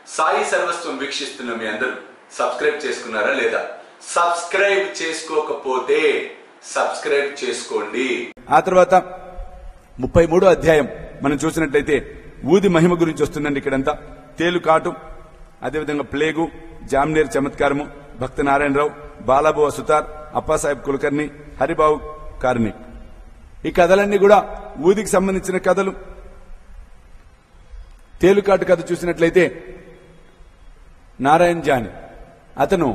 సాయి సర్వస్వం వీక్షిస్తున్న మీ అందరూ సబ్స్క్రైబ్ చేసుకున్నారా లేదా సబ్స్క్రైబ్ చేసుకోకపోతే సబ్స్క్రైబ్ చేసుకోండి ఆ తర్వాత ముప్పై మూడో అధ్యాయం మనం చూసినట్లయితే ఊది మహిమ గురించి వస్తుందండి ఇక్కడంతా తేలుకాటు అదేవిధంగా ప్లేగు జామ్నేర్ చమత్కారము భక్త నారాయణరావు బాలాబు సుతార్ అప్పాసాహెబ్ కులకర్ణి హరిబాబు కార్నిక్ ఈ కథలన్నీ కూడా ఊదికి సంబంధించిన కథలు తేలుకాటు కథ చూసినట్లయితే నారాయణ జాని అతను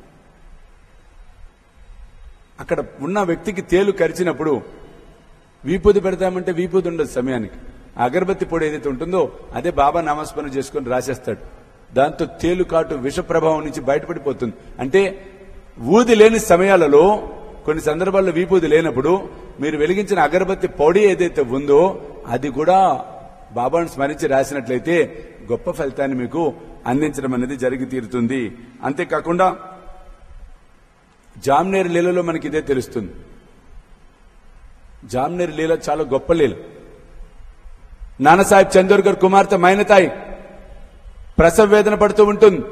అక్కడ ఉన్న వ్యక్తికి తేలు కరిచినప్పుడు వీపూది పెడతామంటే వీపూది ఉండదు సమయానికి ఆ అగరబత్తి పొడి ఏదైతే ఉంటుందో అదే బాబా నామస్మరణ చేసుకొని రాసేస్తాడు దాంతో తేలు కాటు విష ప్రభావం నుంచి బయటపడిపోతుంది అంటే ఊది లేని సమయాలలో కొన్ని సందర్భాల్లో వీపూది లేనప్పుడు మీరు వెలిగించిన అగరబత్తి పొడి ఏదైతే ఉందో అది కూడా బాబాను స్మరించి రాసినట్లయితే గొప్ప ఫలితాన్ని మీకు అందించడం అనేది జరిగి తీరుతుంది అంతేకాకుండా జామ్నేర్ లీలలో మనకి ఇదే తెలుస్తుంది జామ్నేర్ లీల చాలా గొప్ప లీల నానాసాహెబ్ చందోర్కర్ కుమార్తె మైనతాయి ప్రసవ వేదన పడుతూ ఉంటుంది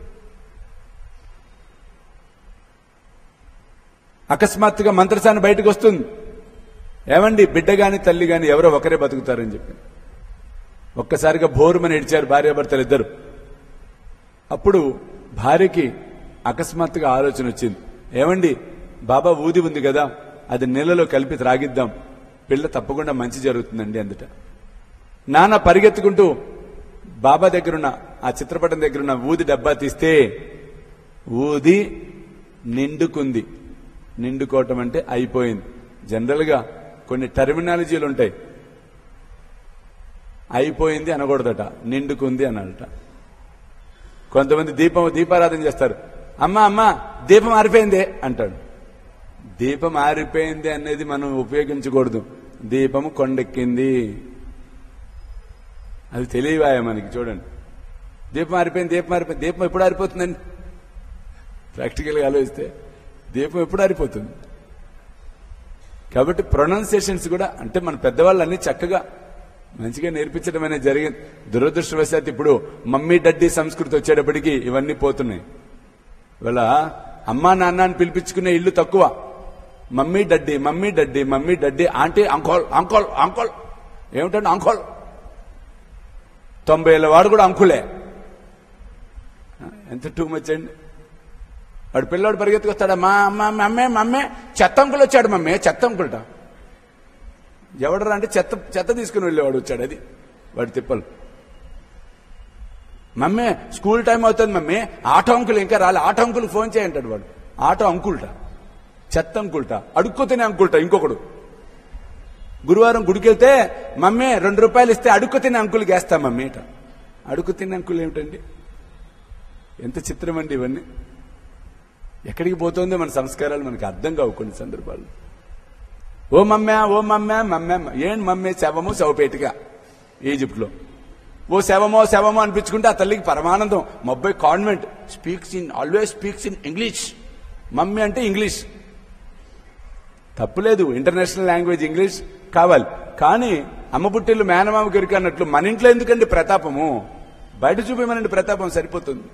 అకస్మాత్తుగా మంత్రసాన్ని బయటకు వస్తుంది ఏమండి బిడ్డ గాని తల్లి గాని ఎవరో ఒకరే బతుకుతారని చెప్పి ఒక్కసారిగా బోరుమని ఏడ్చారు భార్యాభర్తలు ఇద్దరు అప్పుడు భార్యకి అకస్మాత్తుగా ఆలోచన వచ్చింది ఏమండి బాబా ఊది ఉంది కదా అది నీళ్ళలో కలిపి త్రాగిద్దాం పిల్ల తప్పకుండా మంచి జరుగుతుందండి అందుట నాన్న పరిగెత్తుకుంటూ బాబా దగ్గరున్న ఆ చిత్రపటం దగ్గరున్న ఊది డబ్బా తీస్తే ఊది నిండుకుంది నిండుకోవటం అంటే అయిపోయింది జనరల్ గా కొన్ని టర్మినాలజీలు ఉంటాయి అయిపోయింది అనకూడదట నిండుకుంది అనాలట కొంతమంది దీపం దీపారాధన చేస్తారు అమ్మ అమ్మ దీపం ఆరిపోయింది అంటాడు దీపం ఆరిపోయింది అనేది మనం ఉపయోగించకూడదు దీపము కొండెక్కింది అది తెలియవాయ మనకి చూడండి దీపం ఆరిపోయింది దీపం ఆరిపోయింది దీపం ఎప్పుడు ఆరిపోతుందండి ప్రాక్టికల్గా ఆలోచిస్తే దీపం ఎప్పుడు ఆరిపోతుంది కాబట్టి ప్రొనౌన్సియేషన్స్ కూడా అంటే మన పెద్దవాళ్ళు అన్ని చక్కగా మంచిగా నేర్పించడం అనేది జరిగింది దురదృష్టవశాత్తు ఇప్పుడు మమ్మీ డడ్డీ సంస్కృతి వచ్చేటప్పటికి ఇవన్నీ పోతున్నాయి ఇవాళ అమ్మా నాన్న అని పిలిపించుకునే ఇల్లు తక్కువ mummy daddy mummy daddy mummy daddy aunty uncle uncle uncle ఏమిటండి అంకోల్ తొంభై ఏళ్ళ వాడు కూడా అంకులే ఎంత టూ మచ్ అండి వాడు పిల్లాడు పరిగెత్తుకొస్తాడా మా అమ్మ మమ్మే మమ్మే చెత్త అంకులు వచ్చాడు మమ్మే చెత్త అంకులట ఎవడరా అంటే చెత్త చెత్త తీసుకుని వెళ్ళేవాడు వచ్చాడు అది వాడి తిప్పలు మమ్మీ స్కూల్ టైం అవుతుంది మమ్మీ ఆటో అంకుల్ ఇంకా రాలే ఆటో అంకుల్ ఫోన్ చేయంటాడు వాడు ఆటో అంకుల్ట చెత్త అంకుల్ట అడుక్కో తినే అంకుల్ట ఇంకొకడు గురువారం గుడికి వెళ్తే మమ్మీ రెండు రూపాయలు ఇస్తే అడుక్కు తినే అంకుల్కి వేస్తా మమ్మీ అట అడుక్కు తినే అంకుల్ ఏమిటండి ఎంత చిత్రం అండి ఇవన్నీ ఎక్కడికి పోతుందో మన సంస్కారాలు మనకు అర్థం కావు కొన్ని సందర్భాల్లో ఓ మమ్మే ఓ మమ్మే మమ్మే ఏం మమ్మే శవము శవపేటిగా ఈజిప్ట్ లో ఓ శవమో శవమో అనిపించుకుంటే ఆ తల్లికి పరమానందం my boy convent speaks in always speaks in English mummy అంటే ఇంగ్లీష్ తప్పులేదు ఇంటర్నేషనల్ లాంగ్వేజ్ ఇంగ్లీష్ కావాలి కానీ అమ్మ పుట్టిల్లు మేనమామ గరికి అన్నట్లు మన ఇంట్లో ఎందుకండి ప్రతాపము బయట చూపేమనండి ప్రతాపం సరిపోతుంది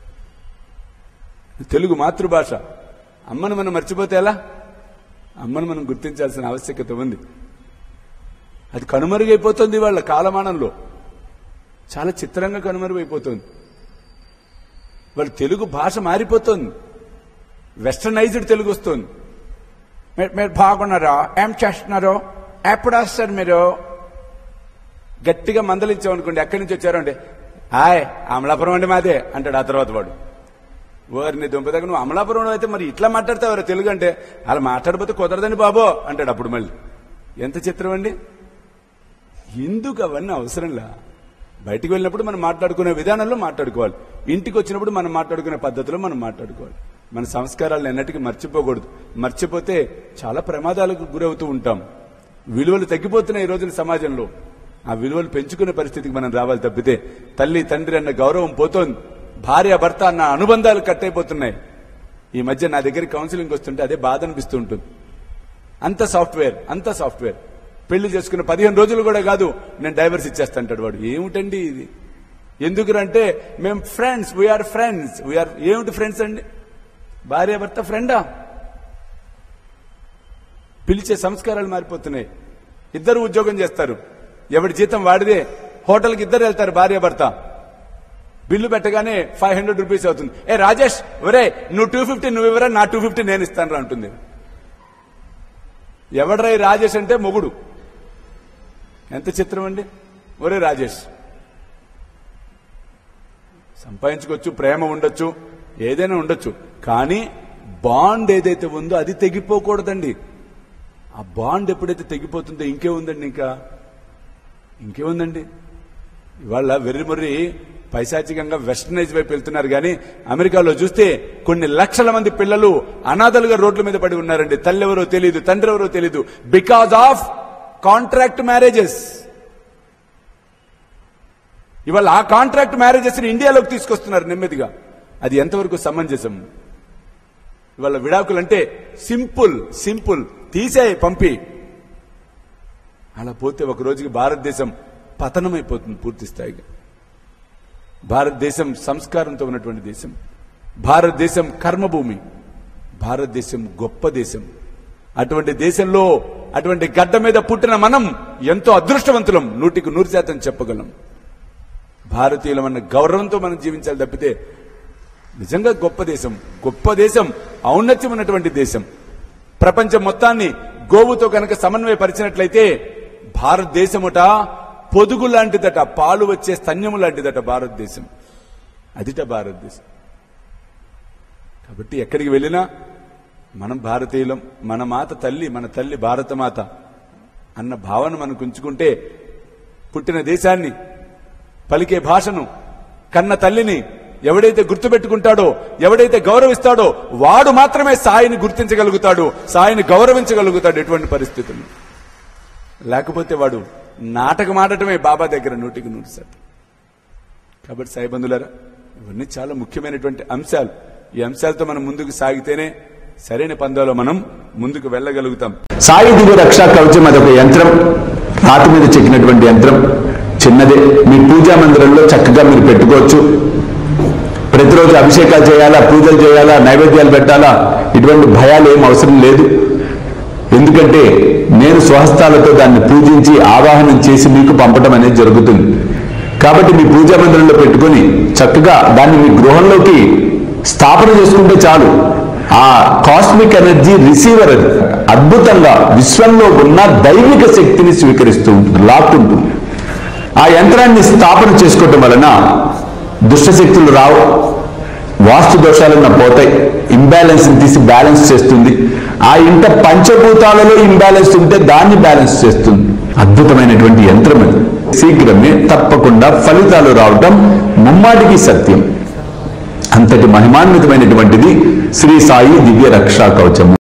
తెలుగు మాతృభాష అమ్మను మనం మర్చిపోతే ఎలా అమ్మను మనం గుర్తించాల్సిన ఆవశ్యకత ఉంది అది కనుమరుగైపోతుంది వాళ్ళ కాలమానంలో చాలా చిత్రంగా కనుమరుగైపోతుంది వాళ్ళ తెలుగు భాష మారిపోతుంది వెస్టర్నైజ్డ్ తెలుగు వస్తుంది మీరు మీరు బాగున్నారా ఏం చేస్తున్నారు ఎప్పుడు వస్తారు మీరు గట్టిగా మందలించామనుకోండి ఎక్కడి నుంచి వచ్చారు అంటే హాయ్ అమలాపురం అండి మాదే అంటాడు ఆ తర్వాత వాడు వారిని దుంపదగ్గ నువ్వు అమలాపురం అయితే మరి ఇట్లా మాట్లాడతావు తెలుగు అంటే అలా మాట్లాడకపోతే కుదరదని బాబో అంటాడు అప్పుడు మళ్ళీ ఎంత చిత్రం అండి ఎందుకు అవన్నీ అవసరంలా బయటికి వెళ్ళినప్పుడు మనం మాట్లాడుకునే విధానంలో మాట్లాడుకోవాలి ఇంటికి వచ్చినప్పుడు మనం మాట్లాడుకునే పద్ధతిలో మనం మాట్లాడుకోవాలి మన సంస్కారాలను ఎన్నటికీ మర్చిపోకూడదు మర్చిపోతే చాలా ప్రమాదాలకు గురవుతూ ఉంటాం విలువలు తగ్గిపోతున్నాయి ఈ రోజున సమాజంలో ఆ విలువలు పెంచుకునే పరిస్థితికి మనం రావాలి తప్పితే తల్లి తండ్రి అన్న గౌరవం పోతోంది భార్య భర్త అన్న అనుబంధాలు కట్టయిపోతున్నాయి ఈ మధ్య నా దగ్గర కౌన్సిలింగ్ వస్తుంటే అదే బాధ అనిపిస్తూ ఉంటుంది అంత సాఫ్ట్వేర్ అంత సాఫ్ట్వేర్ పెళ్లి చేసుకున్న పదిహేను రోజులు కూడా కాదు నేను డైవర్స్ ఇచ్చేస్తాంటాడు వాడు ఏమిటండి ఇది ఎందుకంటే మేము ఫ్రెండ్స్ వీఆర్ ఫ్రెండ్స్ వీఆర్ ఏమిటి ఫ్రెండ్స్ అండి భార్య భర్త ఫ్రెండా పిలిచే సంస్కారాలు మారిపోతున్నాయి ఇద్దరు ఉద్యోగం చేస్తారు ఎవడి జీతం వాడిదే హోటల్కి ఇద్దరు వెళ్తారు భార్య భర్త బిల్లు పెట్టగానే ఫైవ్ హండ్రెడ్ రూపీస్ అవుతుంది ఏ రాజేష్ ఒరే నువ్వు టూ ఫిఫ్టీ నువ్వు ఇవ్వరా నా టూ ఫిఫ్టీ నేను ఇస్తాను రా అంటుంది ఎవడ్రా ఈ రాజేష్ అంటే మొగుడు ఎంత చిత్రం అండి ఒరే రాజేష్ సంపాదించుకోవచ్చు ప్రేమ ఉండొచ్చు ఏదైనా ఉండొచ్చు కానీ బాండ్ ఏదైతే ఉందో అది తెగిపోకూడదండి ఆ బాండ్ ఎప్పుడైతే తెగిపోతుందో ఇంకేముందండి ఇంకా ఇంకేముందండి ఇవాళ వెర్రిమొర్రి పైశాచికంగా వెస్టర్నైజ్ వైపు వెళ్తున్నారు కానీ అమెరికాలో చూస్తే కొన్ని లక్షల మంది పిల్లలు అనాథలుగా రోడ్ల మీద పడి ఉన్నారండి తల్లి ఎవరో తెలియదు తండ్రి ఎవరో తెలియదు బికాజ్ ఆఫ్ కాంట్రాక్ట్ మ్యారేజెస్ ఇవాళ ఆ కాంట్రాక్ట్ మ్యారేజెస్ ని ఇండియాలోకి తీసుకొస్తున్నారు నెమ్మదిగా అది ఎంతవరకు సమంజసం ఇవాళ విడాకులు అంటే సింపుల్ సింపుల్ తీసే పంపి అలా పోతే ఒక రోజుకి భారతదేశం పతనమైపోతుంది పూర్తి స్థాయిగా భారతదేశం సంస్కారంతో ఉన్నటువంటి దేశం భారతదేశం కర్మభూమి భారతదేశం గొప్ప దేశం అటువంటి దేశంలో అటువంటి గడ్డ మీద పుట్టిన మనం ఎంతో అదృష్టవంతులం నూటికి నూరు శాతం చెప్పగలం భారతీయులం అన్న గౌరవంతో మనం జీవించాలి తప్పితే నిజంగా గొప్ప దేశం గొప్ప దేశం ఔన్నత్యం ఉన్నటువంటి దేశం ప్రపంచం మొత్తాన్ని గోవుతో కనుక సమన్వయపరిచినట్లయితే భారతదేశముట పొదుగు లాంటిదట పాలు వచ్చే స్తన్యము లాంటిదట భారతదేశం అదిట భారతదేశం కాబట్టి ఎక్కడికి వెళ్ళినా మనం భారతీయులం మన మాత తల్లి మన తల్లి భారతమాత అన్న భావన మనకు ఉంచుకుంటే పుట్టిన దేశాన్ని పలికే భాషను కన్న తల్లిని ఎవడైతే గుర్తుపెట్టుకుంటాడో ఎవడైతే గౌరవిస్తాడో వాడు మాత్రమే సాయిని గుర్తించగలుగుతాడు సాయిని గౌరవించగలుగుతాడు ఎటువంటి పరిస్థితుల్లో లేకపోతే వాడు నాటకం ఆడటమే బాబా దగ్గర నూటికి నూరు శాతం కాబట్టి సాయి బంధులారా ఇవన్నీ చాలా ముఖ్యమైనటువంటి అంశాలు ఈ అంశాలతో మనం ముందుకు సాగితేనే సరైన పందాలో మనం ముందుకు వెళ్ళగలుగుతాం సాయి దివ్య రక్షా కవచం అదొక యంత్రం రాతి మీద చెక్కినటువంటి యంత్రం చిన్నదే మీ పూజా మందిరంలో చక్కగా మీరు పెట్టుకోవచ్చు ప్రతిరోజు అభిషేకాలు చేయాలా పూజలు చేయాలా నైవేద్యాలు పెట్టాలా ఇటువంటి భయాలు ఏం అవసరం లేదు ఎందుకంటే నేను స్వహస్తాలతో దాన్ని పూజించి ఆవాహనం చేసి మీకు పంపడం అనేది జరుగుతుంది కాబట్టి మీ పూజా మందిరంలో పెట్టుకొని చక్కగా దాన్ని మీ గృహంలోకి స్థాపన చేసుకుంటే చాలు ఆ కాస్మిక్ ఎనర్జీ రిసీవర్ అది అద్భుతంగా విశ్వంలో ఉన్న దైవిక శక్తిని స్వీకరిస్తూ ఉంటుంది లాక్కుంటుంది ఆ యంత్రాన్ని స్థాపన చేసుకోవటం వలన దుష్టశక్తులు రావు వాస్తు దోషాలన్న పోతాయి ఇంబ్యాలెన్స్ తీసి బ్యాలెన్స్ చేస్తుంది ఆ ఇంట పంచభూతాలలో ఇంబ్యాలెన్స్ ఉంటే దాన్ని బ్యాలెన్స్ చేస్తుంది అద్భుతమైనటువంటి యంత్రం అది శీఘ్రమే తప్పకుండా ఫలితాలు రావటం ముమ్మాటికి సత్యం అంతటి మహిమాన్వితమైనటువంటిది శ్రీ సాయి దివ్య రక్షా కవచము